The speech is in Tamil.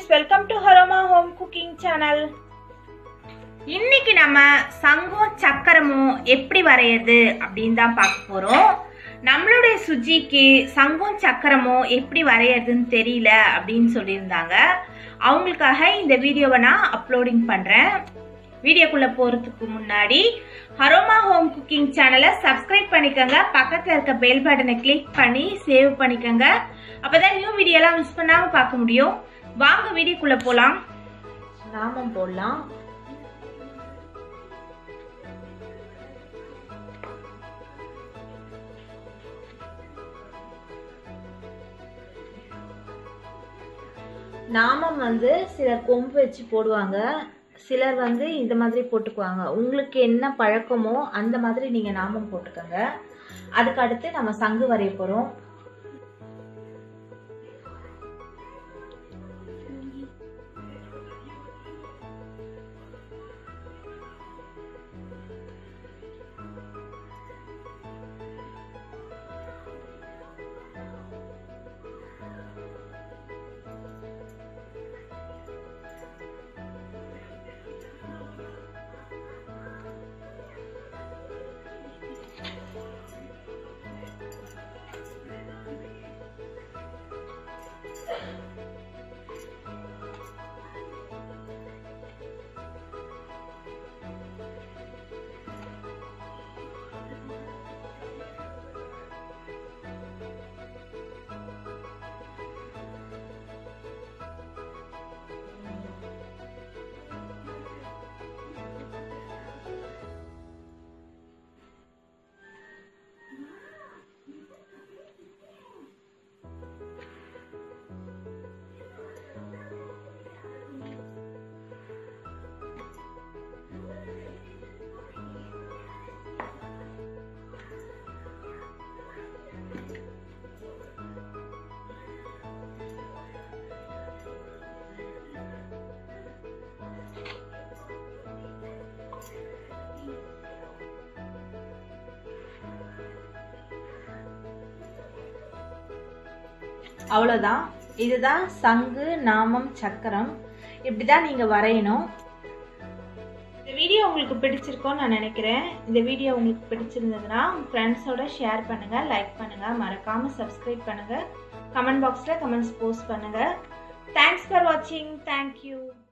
friends welcome to Aroma Home Cooking channel இன்னைக்கு நம்ம சங்கம் சக்கரமும் எப்படி வரையறது அப்படின்னு தான் பார்க்க போறோம் நம்மளுடைய சுஜிக்கு சங்கம் சக்கரமும் எப்படி வரையறதுன்னு தெரியல அப்படின்னு சொல்லியிருந்தாங்க அவங்களுக்காக இந்த வீடியோவை நான் அப்லோடிங் பண்றேன் வீடியோக்குள்ள போறதுக்கு முன்னாடி ஹரோமா ஹோம் குக்கிங் சேனலை சப்ஸ்கிரைப் பண்ணிக்கோங்க பக்கத்தில் இருக்க பெல் பட்டனை கிளிக் பண்ணி சேவ் பண்ணிக்கோங்க அப்பதான் நியூ வீடியோலாம் மிஸ் பண்ணாம பார்க்க முடியும் வாங்க வீடியோக்குள்ள போலாம் நாமம் போடலாம் நாமம் வந்து சிலர் கொம்பு வச்சு போடுவாங்க சிலர் வந்து இந்த மாதிரி போட்டுக்குவாங்க உங்களுக்கு என்ன பழக்கமோ அந்த மாதிரி நீங்கள் நாமம் போட்டுக்கோங்க அதுக்கு அடுத்து நம்ம சங்கு வரைய போகிறோம் அவ்வளோதான் இதுதான் சங்கு நாமம் சக்கரம் இப்படி தான் நீங்கள் வரையணும் இந்த வீடியோ உங்களுக்கு பிடிச்சிருக்கோன்னு நான் நினைக்கிறேன் இந்த வீடியோ உங்களுக்கு பிடிச்சிருந்ததுன்னா உங்கள் ஃப்ரெண்ட்ஸோட ஷேர் பண்ணுங்கள் லைக் பண்ணுங்கள் மறக்காமல் சப்ஸ்கிரைப் பண்ணுங்கள் கமெண்ட் பாக்ஸில் கமெண்ட்ஸ் போஸ்ட் பண்ணுங்கள் தேங்க்ஸ் ஃபார் வாட்சிங் தேங்க்யூ